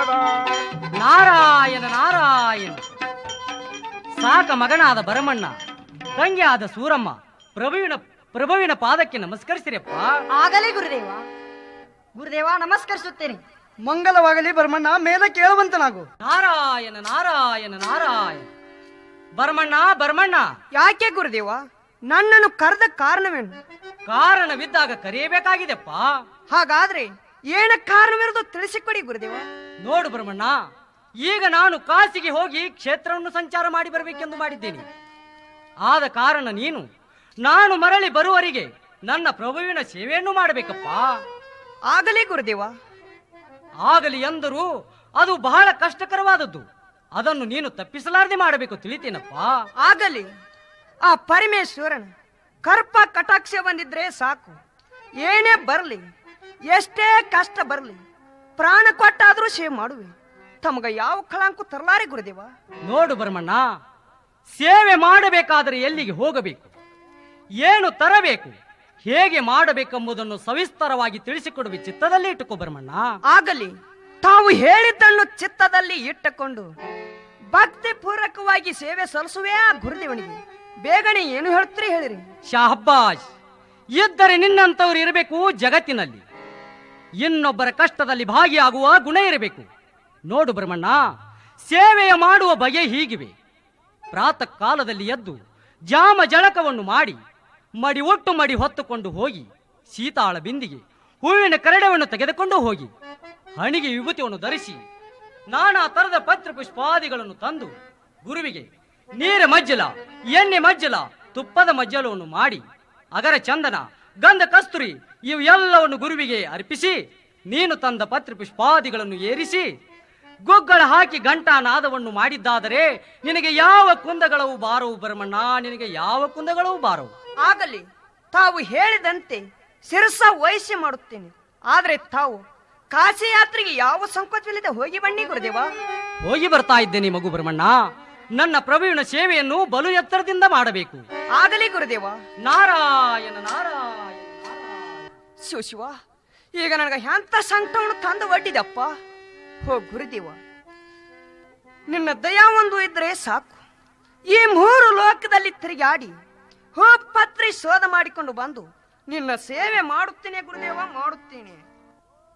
ಧನ್ಯವಾದ ನಾರಾಯಣ ನಾರಾಯಣ ಸಾಕ ಮಗನಾದ ಭರಮಣ್ಣ ತಂಗಿಯಾದ ಸೂರಮ್ಮ ಪ್ರಭುವಿನ ಪ್ರಭುವಿನ ಪಾದಕ್ಕೆ ನಮಸ್ಕರಿಸಿರಪ್ಪ ಆಗಲೇ ಗುರುದೇವ ಗುರುದೇವ ನಮಸ್ಕರಿಸುತ್ತೇನೆ ಮಂಗಲವಾಗಲಿ ಭರಮಣ್ಣ ಮೇಲೆ ಕೇಳುವಂತನಾಗು ನಾರಾಯಣ ನಾರಾಯಣ ನಾರಾಯಣ ಭರಮಣ್ಣ ಭರಮಣ್ಣ ಯಾಕೆ ಗುರುದೇವ ನನ್ನನ್ನು ಕರೆದ ಕಾರಣವೇನು ಕಾರಣವಿದ್ದಾಗ ಕರೆಯಬೇಕಾಗಿದೆಪ್ಪ ಹಾಗಾದ್ರೆ ಏನ ಕಾರಣವಿರೋದು ತಿಳಿಸಿಕೊಡಿ ಗುರುದೇವ ನೋಡು ಭರಮಣ್ಣ ಈಗ ನಾನು ಕಾಸಿಗೆ ಹೋಗಿ ಕ್ಷೇತ್ರವನ್ನು ಸಂಚಾರ ಮಾಡಿ ಬರಬೇಕೆಂದು ಮಾಡಿದ್ದೇನೆ ಆದ ಕಾರಣ ನೀನು ನಾನು ಮರಳಿ ಬರುವವರೆಗೆ ನನ್ನ ಪ್ರಭುವಿನ ಸೇವೆಯನ್ನು ಮಾಡಬೇಕಪ್ಪ ಆಗಲಿ ಗುರುದೇವ ಆಗಲಿ ಎಂದರೂ ಅದು ಬಹಳ ಕಷ್ಟಕರವಾದದ್ದು ಅದನ್ನು ನೀನು ತಪ್ಪಿಸಲಾರದೆ ಮಾಡಬೇಕು ತಿಳಿತೇನಪ್ಪ ಆಗಲಿ ಆ ಪರಮೇಶ್ವರನ ಕರ್ಪ ಕಟಾಕ್ಷ ಬಂದಿದ್ರೆ ಸಾಕು ಏನೇ ಬರಲಿ ಎಷ್ಟೇ ಕಷ್ಟ ಬರಲಿ ಪ್ರಾಣ ಕೊಟ್ಟಾದ್ರೂ ಸೇವೆ ಮಾಡುವೆ ತಮಗ ಯಾವ ಕಳಂಕು ತರಲಾರೆ ಗುರುದೇವ ನೋಡು ಭರಮಣ್ಣ ಸೇವೆ ಮಾಡಬೇಕಾದರೆ ಎಲ್ಲಿಗೆ ಹೋಗಬೇಕು ಏನು ತರಬೇಕು ಹೇಗೆ ಮಾಡಬೇಕೆಂಬುದನ್ನು ಸವಿಸ್ತರವಾಗಿ ತಿಳಿಸಿಕೊಡುವೆ ಚಿತ್ತದಲ್ಲಿ ಇಟ್ಟುಕೋ ಭರಮಣ್ಣ ಆಗಲಿ ತಾವು ಹೇಳಿದ್ದನ್ನು ಚಿತ್ತದಲ್ಲಿ ಇಟ್ಟುಕೊಂಡು ಭಕ್ತಿ ಪೂರ್ವಕವಾಗಿ ಸೇವೆ ಸಲ್ಲಿಸುವೆ ಆ ಗುರುದೇವನಿಗೆ ಬೇಗನೆ ಏನು ಹೇಳ್ತೀರಿ ಹೇಳಿರಿ ಶಾಹಬ್ಬಾಜ್ ಇದ್ದರೆ ನಿನ್ನಂತವ್ರು ಇರಬೇಕು ಜಗತ್ತಿನಲ್ಲಿ ಇನ್ನೊಬ್ಬರ ಕಷ್ಟದಲ್ಲಿ ಭಾಗಿಯಾಗುವ ಗುಣ ಇರಬೇಕು ನೋಡು ಬ್ರಹ್ಮಣ್ಣ ಸೇವೆಯ ಮಾಡುವ ಬಗೆ ಹೀಗಿವೆ ಪ್ರಾತಃ ಕಾಲದಲ್ಲಿ ಎದ್ದು ಜಾಮ ಜಳಕವನ್ನು ಮಾಡಿ ಮಡಿ ಒಟ್ಟು ಮಡಿ ಹೊತ್ತುಕೊಂಡು ಹೋಗಿ ಸೀತಾಳ ಬಿಂದಿಗೆ ಹೂವಿನ ಕರಡವನ್ನು ತೆಗೆದುಕೊಂಡು ಹೋಗಿ ಹಣಿಗೆ ವಿಭೂತಿಯನ್ನು ಧರಿಸಿ ನಾನಾ ತರದ ಪತ್ರ ಪುಷ್ಪಾದಿಗಳನ್ನು ತಂದು ಗುರುವಿಗೆ ನೀರ ಮಜ್ಜಲ ಎಣ್ಣೆ ಮಜ್ಜಲ ತುಪ್ಪದ ಮಜ್ಜಲವನ್ನು ಮಾಡಿ ಅಗರ ಚಂದನ ಗಂಧ ಕಸ್ತೂರಿ ಇವು ಎಲ್ಲವನ್ನು ಗುರುವಿಗೆ ಅರ್ಪಿಸಿ ನೀನು ತಂದ ಪತ್ರ ಪುಷ್ಪಾದಿಗಳನ್ನು ಏರಿಸಿ ಗುಗ್ಗಳ ಹಾಕಿ ಘಂಟಾ ನಾದವನ್ನು ಮಾಡಿದ್ದಾದರೆ ನಿನಗೆ ಯಾವ ಕುಂದಗಳವು ಬಾರವು ಬರಮಣ್ಣ ನಿನಗೆ ಯಾವ ಕುಂದಗಳವು ಬಾರವು ಆಗಲಿ ತಾವು ಹೇಳಿದಂತೆ ಶಿರಸ ವಹಿಸಿ ಮಾಡುತ್ತೇನೆ ಆದ್ರೆ ತಾವು ಕಾಶಿ ಯಾತ್ರೆಗೆ ಯಾವ ಸಂಕೋಚವಿಲ್ಲದೆ ಹೋಗಿ ಬನ್ನಿ ಗುರುದೇವ ಹೋಗಿ ಬರ್ತಾ ಇದ್ದೇನೆ ಮಗು ಬ್ರಹ್ಮಣ್ಣ ನನ್ನ ಪ್ರಭುವಿನ ಸೇವೆಯನ್ನು ಬಲು ಎತ್ತರದಿಂದ ಮಾಡಬೇಕು ಆಗಲಿ ಗುರುದೇವ ನಾರಾಯಣ ನಾರಾಯಣ ಶಿವ ಶಿವ ಈಗ ನನಗೆ ಎಂತ ಸಂಕಟವನ್ನು ತಂದು ಒಡ್ಡಿದಪ್ಪ ಹೋ ಗುರುದೇವ ನಿನ್ನ ದಯಾ ಒಂದು ಇದ್ರೆ ಸಾಕು ಈ ಮೂರು ಲೋಕದಲ್ಲಿ ತಿರುಗಾಡಿ ಹೋ ಪತ್ರಿ ಶೋಧ ಮಾಡಿಕೊಂಡು ಬಂದು ನಿನ್ನ ಸೇವೆ ಮಾಡುತ್ತೇನೆ ಗುರುದೇವ ಮಾಡುತ್ತೇನೆ